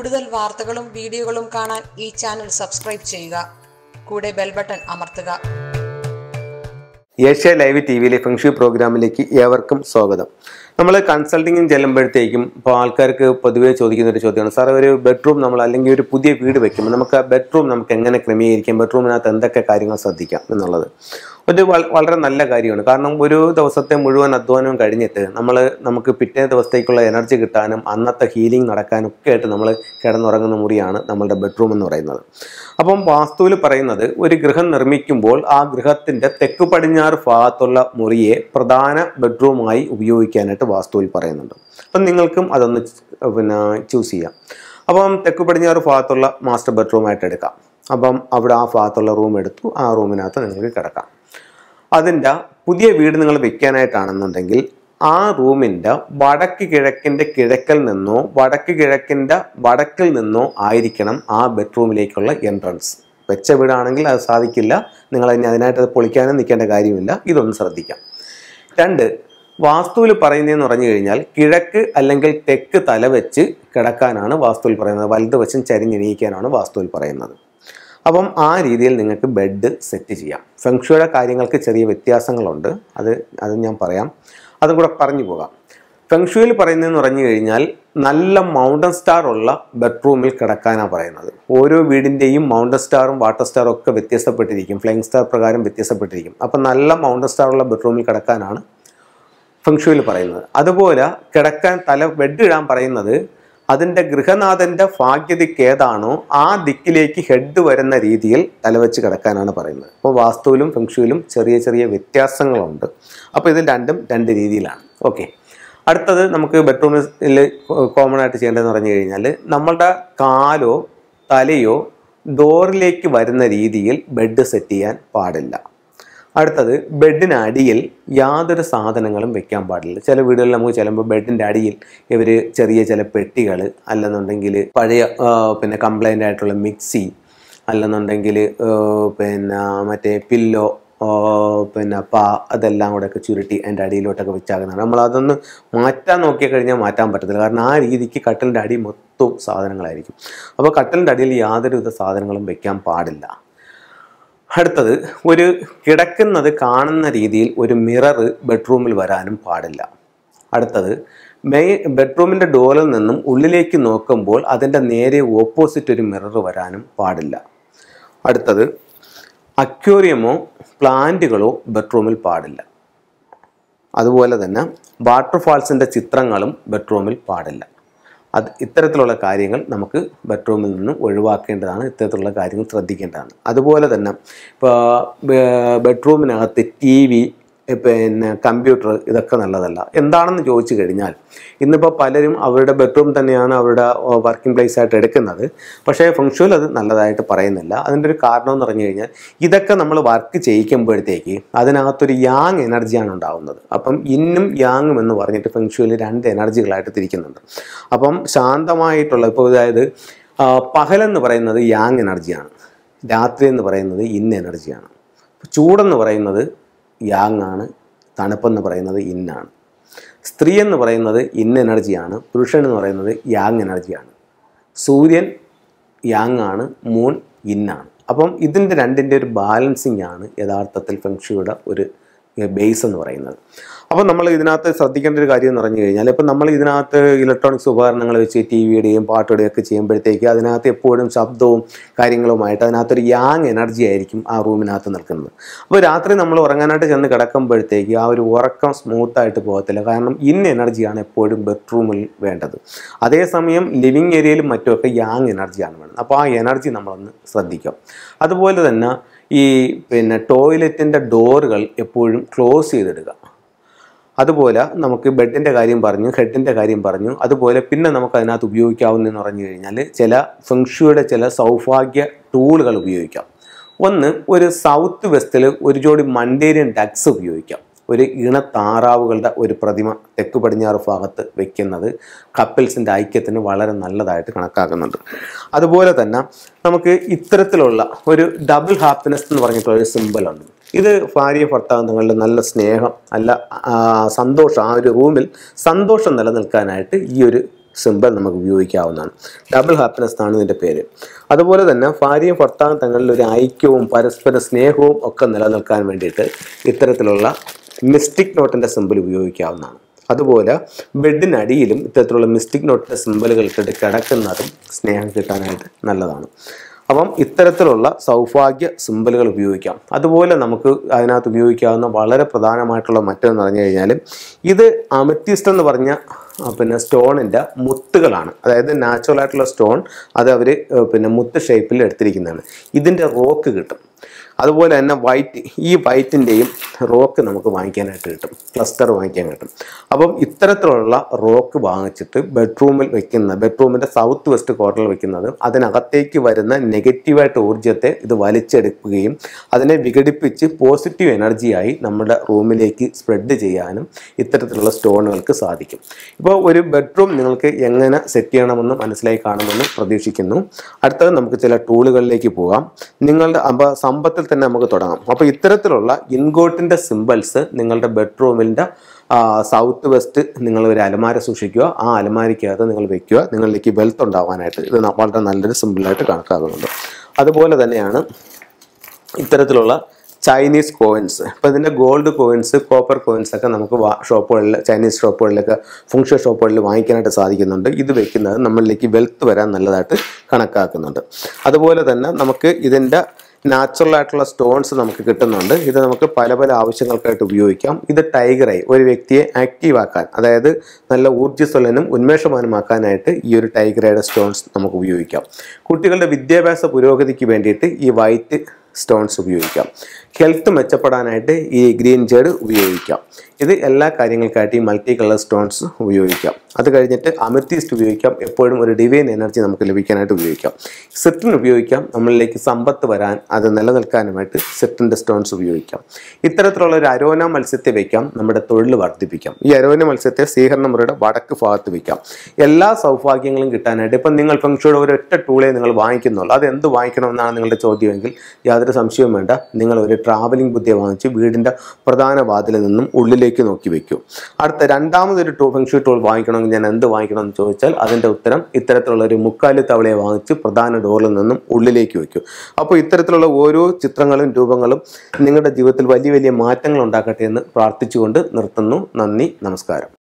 കൂടുതൽ വാർത്തകളും വീഡിയോകളും കാണാൻ ഈ ചാനൽ സബ്സ്ക്രൈബ് ചെയ്യുക കൂടെ ബെൽ ബട്ടൺ അമർത്തുക ഏഷ്യ ലൈവ് ടി വിയിലെ ഫംഗ്ഷു പ്രോഗ്രാമിലേക്ക് ഏവർക്കും സ്വാഗതം നമ്മൾ കൺസൾട്ടിങ്ങിന് ചെല്ലുമ്പോഴത്തേക്കും ഇപ്പോൾ ആൾക്കാർക്ക് പൊതുവേ ചോദിക്കുന്ന ഒരു ചോദ്യമാണ് സാർ ഒരു ബെഡ്റൂം നമ്മൾ അല്ലെങ്കിൽ ഒരു പുതിയ വീട് വെക്കുമ്പോൾ നമുക്ക് ആ ബെഡ്റൂം നമുക്ക് എങ്ങനെ ക്രമീകരിക്കാം ബെഡ്റൂമിനകത്ത് എന്തൊക്കെ കാര്യങ്ങൾ ശ്രദ്ധിക്കാം എന്നുള്ളത് ഒരു വൾ- വളരെ നല്ല കാര്യമാണ് കാരണം ഒരു ദിവസത്തെ മുഴുവൻ അധ്വാനവും കഴിഞ്ഞിട്ട് നമ്മൾ നമുക്ക് പിറ്റേ ദിവസത്തേക്കുള്ള എനർജി കിട്ടാനും അന്നത്തെ ഹീലിംഗ് നടക്കാനും ഒക്കെ ആയിട്ട് നമ്മൾ കിടന്നുറങ്ങുന്ന മുറിയാണ് നമ്മളുടെ ബെഡ്റൂം എന്ന് പറയുന്നത് അപ്പം വാസ്തുവിൽ പറയുന്നത് ഒരു ഗൃഹം നിർമ്മിക്കുമ്പോൾ ആ ഗൃഹത്തിൻ്റെ തെക്ക് പടിഞ്ഞാറ് ഭാഗത്തുള്ള മുറിയെ പ്രധാന ബെഡ്റൂമായി ഉപയോഗിക്കാനായിട്ട് വാസ്തുവിൽ പറയുന്നുണ്ട് അപ്പം നിങ്ങൾക്കും അതൊന്ന് ച്- പിന്നെ ചൂസ് ചെയ്യാം അപ്പം തെക്ക് പടിഞ്ഞാറ് ഭാഗത്തുള്ള മാസ്റ്റർ ബെഡ്റൂമായിട്ട് എടുക്കാം അപ്പം അവിടെ ആ ഭാഗത്തുള്ള റൂം എടുത്തു ആ റൂമിനകത്ത് നിങ്ങൾക്ക് കിടക്കാം അതിൻ്റെ പുതിയ വീട് നിങ്ങൾ വെക്കാനായിട്ടാണെന്നുണ്ടെങ്കിൽ ആ റൂമിൻ്റെ വടക്ക് കിഴക്കിൻ്റെ കിഴക്കിൽ നിന്നോ വടക്ക് കിഴക്കിൻ്റെ വടക്കിൽ നിന്നോ ആയിരിക്കണം ആ ബെഡ്റൂമിലേക്കുള്ള എൻട്രൻസ് വെച്ച വീടാണെങ്കിൽ അത് സാധിക്കില്ല നിങ്ങൾ ഇനി അതിനായിട്ട് അത് പൊളിക്കാനും നിൽക്കേണ്ട കാര്യമില്ല ഇതൊന്ന് ശ്രദ്ധിക്കാം രണ്ട് വാസ്തുവിൽ പറയുന്നതെന്ന് പറഞ്ഞു കഴിഞ്ഞാൽ കിഴക്ക് അല്ലെങ്കിൽ തെക്ക് തല വെച്ച് കിടക്കാനാണ് വാസ്തുവിൽ പറയുന്നത് വലത് വശം ചരിഞ്ഞെണീക്കാനാണ് വാസ്തുവിൽ പറയുന്നത് അപ്പം ആ രീതിയിൽ നിങ്ങൾക്ക് ബെഡ് സെറ്റ് ചെയ്യാം ഫെങ്ഷുയുടെ കാര്യങ്ങൾക്ക് ചെറിയ വ്യത്യാസങ്ങളുണ്ട് അത് അത് ഞാൻ പറയാം അതും കൂടെ പറഞ്ഞു പോകാം ഫെങ്ഷുയിൽ പറയുന്നതെന്ന് പറഞ്ഞു കഴിഞ്ഞാൽ നല്ല മൗണ്ടൻ സ്റ്റാർ ഉള്ള ബെഡ്റൂമിൽ കിടക്കാനാണ് പറയുന്നത് ഓരോ വീടിൻ്റെയും മൗണ്ടൻ സ്റ്റാറും വാട്ടർ സ്റ്റാറും ഒക്കെ വ്യത്യസ്തപ്പെട്ടിരിക്കും ഫ്ലൈങ് സ്റ്റാർ പ്രകാരം വ്യത്യസ്തപ്പെട്ടിരിക്കും അപ്പം നല്ല മൗണ്ടൻ സ്റ്റാർ ഉള്ള ബെഡ്റൂമിൽ കിടക്കാനാണ് ഫെങ്ഷുവിൽ പറയുന്നത് അതുപോലെ കിടക്കാൻ തല ബെഡ് ഇടാൻ പറയുന്നത് അതിൻ്റെ ഗൃഹനാഥൻ്റെ ഭാഗ്യതിക്ക് ഏതാണോ ആ ദിക്കിലേക്ക് ഹെഡ് വരുന്ന രീതിയിൽ തലവെച്ച് കിടക്കാനാണ് പറയുന്നത് അപ്പോൾ വാസ്തുവിലും ഫെങ്ഷുവിലും ചെറിയ ചെറിയ വ്യത്യാസങ്ങളുണ്ട് അപ്പോൾ ഇത് രണ്ടും രണ്ട് രീതിയിലാണ് ഓക്കെ അടുത്തത് നമുക്ക് ബെഡ്റൂമിൽ കോമൺ ആയിട്ട് ചെയ്യേണ്ടതെന്ന് പറഞ്ഞു കഴിഞ്ഞാൽ നമ്മളുടെ കാലോ തലയോ ഡോറിലേക്ക് വരുന്ന രീതിയിൽ ബെഡ് സെറ്റ് ചെയ്യാൻ പാടില്ല അടുത്തത് ബെഡിനടിയിൽ യാതൊരു സാധനങ്ങളും വെക്കാൻ പാടില്ല ചില വീടുകളിൽ നമുക്ക് ചെല്ലുമ്പോൾ ബെഡിൻ്റെ അടിയിൽ ഇവർ ചെറിയ ചില പെട്ടികൾ അല്ലെന്നുണ്ടെങ്കിൽ പഴയ ആ, പിന്നെ കംപ്ലൈൻ്റ് ആയിട്ടുള്ള മിക്സി അല്ലെന്നുണ്ടെങ്കിൽ ആ, പിന്നെ മറ്റേ പില്ലോ ആ, പിന്നെ പാ അതെല്ലാം കൂടെയൊക്കെ ചുരുട്ടി അതിൻ്റെ അടിയിലോട്ടൊക്കെ വെച്ചാകുന്നതാണ് നമ്മൾ അതൊന്ന് മാറ്റാൻ നോക്കിക്കഴിഞ്ഞാൽ മാറ്റാൻ പറ്റത്തില്ല കാരണം ആ രീതിക്ക് കട്ടിലിൻ്റെ അടി മൊത്തവും സാധനങ്ങളായിരിക്കും അപ്പോൾ കട്ടിലിൻ്റെ അടിയിൽ യാതൊരുവിധ സാധനങ്ങളും വെക്കാൻ പാടില്ല അടുത്തത് ഒരു കിടക്കുന്നത് കാണുന്ന രീതിയിൽ ഒരു മിറർ ബെഡ്റൂമിൽ വരാനും പാടില്ല അടുത്തത് മെയിൻ ബെഡ്റൂമിൻ്റെ ഡോറിൽ നിന്നും ഉള്ളിലേക്ക് നോക്കുമ്പോൾ അതിൻ്റെ നേരെ ഓപ്പോസിറ്റ് ഒരു മിറർ വരാനും പാടില്ല അടുത്തത് അക്വേറിയമോ പ്ലാന്റുകളോ ബെഡ്റൂമിൽ പാടില്ല അതുപോലെ തന്നെ വാട്ടർഫാൾസിൻ്റെ ചിത്രങ്ങളും ബെഡ്റൂമിൽ പാടില്ല അത് ഇത്തരത്തിലുള്ള കാര്യങ്ങൾ നമുക്ക് ബെഡ്റൂമിൽ നിന്ന് ഒഴിവാക്കേണ്ടതാണ് ഇത്തരത്തിലുള്ള കാര്യങ്ങൾ ശ്രദ്ധിക്കേണ്ടതാണ് അതുപോലെ തന്നെ ഇപ്പോൾ ബെഡ്റൂമിനകത്ത് ടി വി പിന്നെ കമ്പ്യൂട്ടർ ഇതൊക്കെ നല്ലതല്ല എന്താണെന്ന് ചോദിച്ചു കഴിഞ്ഞാൽ ഇന്നിപ്പോൾ പലരും അവരുടെ ബെഡ്റൂം തന്നെയാണ് അവരുടെ വർക്കിംഗ് പ്ലേസ് ആയിട്ട് എടുക്കുന്നത് പക്ഷേ ഫംഗ്ഷനിൽ അത് നല്ലതായിട്ട് പറയുന്നില്ല അതിൻ്റെ ഒരു കാരണം എന്ന് പറഞ്ഞു കഴിഞ്ഞാൽ ഇതൊക്കെ നമ്മൾ വർക്ക് ചെയ്യിക്കുമ്പോഴത്തേക്ക് അതിനകത്തൊരു യാങ് എനർജിയാണ് ഉണ്ടാകുന്നത് അപ്പം ഇന്നും യാങ്ങും എന്ന് പറഞ്ഞിട്ട് ഫെങ്ഷുവിൽ രണ്ട് എനർജികളായിട്ട് തിരിക്കുന്നുണ്ട് അപ്പം ശാന്തമായിട്ടുള്ള ഇപ്പോൾ അതായത് ആ, പകലെന്ന് പറയുന്നത് യാങ് എനർജിയാണ് രാത്രി എന്ന് പറയുന്നത് ഇൻ എനർജിയാണ് ചൂടെന്ന് പറയുന്നത് യാങ് ആണ് തണുപ്പെന്ന് പറയുന്നത് ഇന്നാണ് സ്ത്രീ എന്ന് പറയുന്നത് ഇൻ എനർജിയാണ് പുരുഷൻ എന്ന് പറയുന്നത് യാങ് എനർജിയാണ് സൂര്യൻ യാങ് ആണ് മൂൺ ഇന്നാണ് അപ്പം ഇതിൻ്റെ രണ്ടിൻ്റെ ഒരു ബാലൻസിങ് ആണ് യഥാർത്ഥത്തിൽ ഫെങ്ഷുയുടെ ഒരു ബേസ് എന്ന് പറയുന്നത് അപ്പോൾ നമ്മൾ ഇതിനകത്ത് ശ്രദ്ധിക്കേണ്ട ഒരു കാര്യം എന്ന് പറഞ്ഞു കഴിഞ്ഞാൽ ഇപ്പം നമ്മൾ ഇതിനകത്ത് ഇലക്ട്രോണിക്സ് ഉപകരണങ്ങൾ വെച്ച് ടി വിയുടെയും പാട്ടുടെയും ഒക്കെ ചെയ്യുമ്പോഴത്തേക്ക് അതിനകത്ത് എപ്പോഴും ശബ്ദവും കാര്യങ്ങളുമായിട്ട് അതിനകത്തൊരു യാങ് എനർജി ആയിരിക്കും ആ റൂമിനകത്ത് നിൽക്കുന്നത് അപ്പോൾ രാത്രി നമ്മൾ ഉറങ്ങാനായിട്ട് ചെന്ന് കിടക്കുമ്പോഴത്തേക്ക് ആ ഒരു ഉറക്കം സ്മൂത്തായിട്ട് പോകത്തില്ല കാരണം ഇൻ എനർജിയാണ് എപ്പോഴും ബെഡ്റൂമിൽ വേണ്ടത് അതേസമയം ലിവിങ് ഏരിയയിലും മറ്റുമൊക്കെ യാങ് എനർജിയാണ് വേണ്ടത് അപ്പോൾ ആ എനർജി നമ്മളൊന്ന് ശ്രദ്ധിക്കാം അതുപോലെ തന്നെ ഈ പിന്നെ ടോയ്ലറ്റിൻ്റെ ഡോറുകൾ എപ്പോഴും ക്ലോസ് ചെയ്തിടുക അതുപോലെ നമുക്ക് ബെഡിൻ്റെ കാര്യം പറഞ്ഞു ഹെഡിൻ്റെ കാര്യം പറഞ്ഞു അതുപോലെ പിന്നെ നമുക്ക് അതിനകത്ത് ഉപയോഗിക്കാവുന്നതെന്ന് പറഞ്ഞു കഴിഞ്ഞാൽ ചില ഫെങ്ഷുയുടെ ചില സൗഭാഗ്യ ടൂളുകൾ ഉപയോഗിക്കാം ഒന്ന് ഒരു സൗത്ത് വെസ്റ്റിൽ ഒരു ജോഡി മണ്ടേരിയൻ ഡക്സ് ഉപയോഗിക്കാം ഒരു ഇണ താറാവുകളുടെ ഒരു പ്രതിമ തെക്ക് പടിഞ്ഞാറ് ഭാഗത്ത് വെക്കുന്നത് കപ്പിൾസിൻ്റെ ഐക്യത്തിന് വളരെ നല്ലതായിട്ട് കണക്കാക്കുന്നുണ്ട് അതുപോലെ തന്നെ നമുക്ക് ഇത്തരത്തിലുള്ള ഒരു ഡബിൾ ഹാപ്പിനെസ് എന്ന് പറഞ്ഞിട്ടുള്ള ഒരു സിമ്പലുണ്ട് ഇത് ഭാര്യ ഭർത്താവ് തങ്ങളുടെ നല്ല സ്നേഹം നല്ല ആ, സന്തോഷം ആ ഒരു റൂമിൽ സന്തോഷം നിലനിൽക്കാനായിട്ട് ഈ ഒരു സിമ്പിൾ നമുക്ക് ഉപയോഗിക്കാവുന്നതാണ് ഡബിൾ ഹാപ്പിനെസ് എന്നാണ് ഇതിൻ്റെ പേര് അതുപോലെ തന്നെ ഭാര്യയും ഭർത്താവും തങ്ങളിൽ ഒരു ഐക്യവും പരസ്പര സ്നേഹവും ഒക്കെ നിലനിൽക്കാൻ വേണ്ടിയിട്ട് ഇത്തരത്തിലുള്ള മിസ്റ്റിക് നോട്ടിൻ്റെ സിമ്പിൾ ഉപയോഗിക്കാവുന്നതാണ് അതുപോലെ ബെഡിനടിയിലും ഇത്തരത്തിലുള്ള മിസ്റ്റിക് നോട്ടിൻ്റെ സിമ്പിളുകൾ ഇട്ടിട്ട് കിടക്കുന്നതും സ്നേഹം കിട്ടാനായിട്ട് നല്ലതാണ് അപ്പം ഇത്തരത്തിലുള്ള സൗഭാഗ്യ സിമ്പിളുകൾ ഉപയോഗിക്കാം അതുപോലെ നമുക്ക് അതിനകത്ത് ഉപയോഗിക്കാവുന്ന വളരെ പ്രധാനമായിട്ടുള്ള മറ്റൊന്ന് പറഞ്ഞു കഴിഞ്ഞാൽ ഇത് അമത്യസ്റ്റ് എന്ന് പറഞ്ഞ ആ, പിന്നെ സ്റ്റോണിൻ്റെ മുത്തുകളാണ് അതായത് നാച്ചുറൽ ആയിട്ടുള്ള സ്റ്റോൺ അത് അവർ പിന്നെ മുത്ത് ഷേപ്പിൽ എടുത്തിരിക്കുന്നതാണ് ഇതിൻ്റെ റോക്ക് കിട്ടും അതുപോലെ തന്നെ വൈറ്റ് ഈ വൈറ്റിൻ്റെയും റോക്ക് നമുക്ക് വാങ്ങിക്കാനായിട്ട് കിട്ടും ക്ലസ്റ്റർ വാങ്ങിക്കാൻ കിട്ടും അപ്പം ഇത്തരത്തിലുള്ള റോക്ക് വാങ്ങിച്ചിട്ട് ബെഡ്റൂമിൽ വെക്കുന്ന ബെഡ്റൂമിൻ്റെ സൗത്ത് വെസ്റ്റ് കോർണറിൽ വെക്കുന്നത് അതിനകത്തേക്ക് വരുന്ന നെഗറ്റീവായിട്ട് ഊർജ്ജത്തെ ഇത് വലിച്ചെടുക്കുകയും അതിനെ വിഘടിപ്പിച്ച് പോസിറ്റീവ് എനർജിയായി നമ്മുടെ റൂമിലേക്ക് സ്പ്രെഡ് ചെയ്യാനും ഇത്തരത്തിലുള്ള സ്റ്റോണുകൾക്ക് സാധിക്കും ഇപ്പോൾ ഒരു ബെഡ്റൂം നിങ്ങൾക്ക് എങ്ങനെ സെറ്റ് ചെയ്യണമെന്ന് മനസ്സിലായി കാണുമെന്ന് പ്രതീക്ഷിക്കുന്നു അടുത്തത് നമുക്ക് ചില ടൂളുകളിലേക്ക് പോകാം നിങ്ങളുടെ അപ്പോൾ സമ്പത്തിൽ തന്നെ നമുക്ക് തുടങ്ങാം അപ്പോൾ ഇത്തരത്തിലുള്ള ഇൻഗോട്ടിൻ്റെ സിമ്പിൾസ് നിങ്ങളുടെ ബെഡ്റൂമിൻ്റെ സൗത്ത് വെസ്റ്റ് നിങ്ങൾ ഒരു അലമാര സൂക്ഷിക്കുക ആ അലമാരയ്ക്കകത്ത് നിങ്ങൾ വെക്കുക നിങ്ങളിലേക്ക് വെൽത്ത് ഉണ്ടാവാനായിട്ട് ഇത് ന- വളരെ നല്ലൊരു സിമ്പിളായിട്ട് കണക്കാക്കുന്നുണ്ട് അതുപോലെ തന്നെയാണ് ഇത്തരത്തിലുള്ള ചൈനീസ് കോയിൻസ് ഇപ്പോൾ ഇതിൻ്റെ ഗോൾഡ് കോയിൻസ് കോപ്പർ കോയിൻസ് ഒക്കെ നമുക്ക് വാ- ഷോപ്പുകളിൽ ചൈനീസ് ഷോപ്പുകളിലൊക്കെ ഫംഗ്ഷൻ ഷോപ്പുകളിൽ വാങ്ങിക്കാനായിട്ട് സാധിക്കുന്നുണ്ട് ഇത് വെക്കുന്നത് നമ്മളിലേക്ക് വെൽത്ത് വരാൻ നല്ലതായിട്ട് കണക്കാക്കുന്നുണ്ട് അതുപോലെ തന്നെ നമുക്ക് ഇതിൻ്റെ നാച്ചുറൽ ആയിട്ടുള്ള സ്റ്റോൺസ് നമുക്ക് കിട്ടുന്നുണ്ട് ഇത് നമുക്ക് പല പല ആവശ്യങ്ങൾക്കായിട്ട് ഉപയോഗിക്കാം ഇത് ടൈഗറായി ഒരു വ്യക്തിയെ ആക്റ്റീവ് ആക്കാൻ അതായത് നല്ല ഊർജ്ജസ്വലനും ഉന്മേഷവാനുമാക്കാനായിട്ട് ഈ ഒരു ടൈഗറയുടെ സ്റ്റോൺസ് നമുക്ക് ഉപയോഗിക്കാം കുട്ടികളുടെ വിദ്യാഭ്യാസ പുരോഗതിക്ക് വേണ്ടിയിട്ട് ഈ വൈറ്റ് സ്റ്റോൺസ് ഉപയോഗിക്കാം ഹെൽത്ത് മെച്ചപ്പെടാനായിട്ട് ഈ ഗ്രീൻ ജേഡ് ഉപയോഗിക്കാം ഇത് എല്ലാ കാര്യങ്ങൾക്കായിട്ട് ഈ മൾട്ടി കളർ സ്റ്റോൺസ് ഉപയോഗിക്കാം അത് കഴിഞ്ഞിട്ട് അമത്യസ്റ്റ് ഉപയോഗിക്കാം എപ്പോഴും ഒരു ഡിവൈൻ എനർജി നമുക്ക് ലഭിക്കാനായിട്ട് ഉപയോഗിക്കാം സിട്രിൻ ഉപയോഗിക്കാം നമ്മളിലേക്ക് സമ്പത്ത് വരാൻ അത് നിലനിൽക്കാനുമായിട്ട് സിട്രിൻ്റെ സ്റ്റോൺസ് ഉപയോഗിക്കാം ഇത്തരത്തിലുള്ള ഒരു അരോന മത്സ്യത്തെ വയ്ക്കാം നമ്മുടെ തൊഴിൽ വർദ്ധിപ്പിക്കാം ഈ അരോന മത്സ്യത്തെ സ്വീകരണ മുറിയുടെ വടക്ക് ഭാഗത്ത് വയ്ക്കാം എല്ലാ സൗഭാഗ്യങ്ങളും കിട്ടാനായിട്ട് ഇപ്പം നിങ്ങൾ ഫംഗ്ഷയുടെ ഒരൊറ്റ ടൂളേ നിങ്ങൾ വാങ്ങിക്കുന്നുള്ളൂ അത് എന്ത് വാങ്ങിക്കണമെന്നാണ് നിങ്ങളുടെ ചോദ്യമെങ്കിൽ യാതൊരു സംശയവും വേണ്ട നിങ്ങൾ ഒരു ട്രാവലിംഗ് ബുദ്ധിയെ വാങ്ങിച്ച് വീടിൻ്റെ പ്രധാന വാതിലിൽ നിന്നും ഉള്ളിലേക്ക് നോക്കി വെക്കൂ അടുത്ത രണ്ടാമതൊരു ടൂ ഫംഗ്ഷൻ ടൂൾ വാങ്ങിക്കണമെങ്കിൽ ഞാൻ എന്ത് വാങ്ങിക്കണമെന്ന് ചോദിച്ചാൽ അതിൻ്റെ ഉത്തരം ഇത്തരത്തിലുള്ള ഒരു മുക്കാലി തവളയെ വാങ്ങിച്ച് പ്രധാന ഡോറിൽ നിന്നും ഉള്ളിലേക്ക് വെക്കൂ അപ്പോൾ ഇത്തരത്തിലുള്ള ഓരോ ചിത്രങ്ങളും രൂപങ്ങളും നിങ്ങളുടെ ജീവിതത്തിൽ വലിയ വലിയ മാറ്റങ്ങൾ ഉണ്ടാക്കട്ടെ എന്ന് പ്രാർത്ഥിച്ചുകൊണ്ട് നിർത്തുന്നു നന്ദി നമസ്കാരം